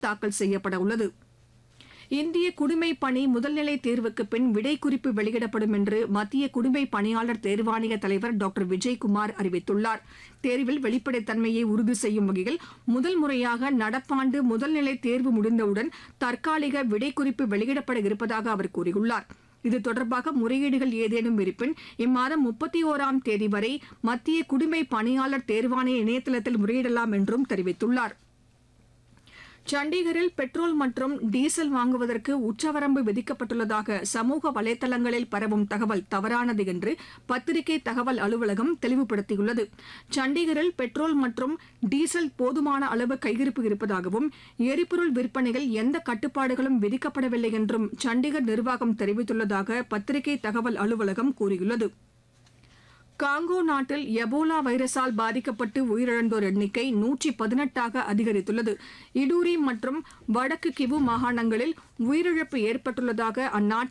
தாக்கல் செய்யப்பட உள்ளது இந்திய குடிமைப் பணி முதல்நிலை தேர்வுக்கு பின் விடை குறிப்பு வெளியிடப்படும் என்று மத்திய குடிமைப் பணியாளர் தேர்வாணைய தலைவர் டாக்டர் விஜயகுமார் அறிவித்துள்ளார் தேர்வில் வெளிப்படைத்தன்மையை உறுதி செய்யும் வகையில் முதல் முறையாக நடப்பாண்டு முதல்நிலை தேர்வு முடிந்தவுடன் தற்காலிக விடை குறிப்பு வெளியிடப்பட இருப்பதாக அவர் கூறியுள்ளார் இது தொடர்பாக முறையீடுகள் ஏதேனும் இருப்பின் இம்மாதம் முப்பத்தி ஓராம் தேதி வரை மத்திய குடிமை பணியாளர் தேர்வாணைய இணையதளத்தில் முறையிடலாம் என்றும் தெரிவித்துள்ளார் சண்டிகரில் பெட்ரோல் மற்றும் டீசல் வாங்குவதற்கு உச்சவரம்பு விதிக்கப்பட்டுள்ளதாக சமூக வலைதளங்களில் பரவும் தகவல் தவறானது என்று பத்திரிகை தகவல் அலுவலகம் தெளிவுபடுத்தியுள்ளது சண்டிகரில் பெட்ரோல் மற்றும் டீசல் போதுமான அளவு கையிருப்பு இருப்பதாகவும் எரிபொருள் விற்பனையில் எந்த கட்டுப்பாடுகளும் விதிக்கப்படவில்லை என்றும் சண்டிகர் நிர்வாகம் தெரிவித்துள்ளதாக பத்திரிகை தகவல் அலுவலகம் கூறியுள்ளது காங்கோ நாட்டில் எபோலா வைரஸால் பாதிக்கப்பட்டு உயிரிழந்தோர் எண்ணிக்கை நூற்றி பதினெட்டாக அதிகரித்துள்ளது இடூரி மற்றும் வடக்கு கிவு மாகாணங்களில் உயிரிழப்பு ஏற்பட்டுள்ளதாக அந்நாட்டு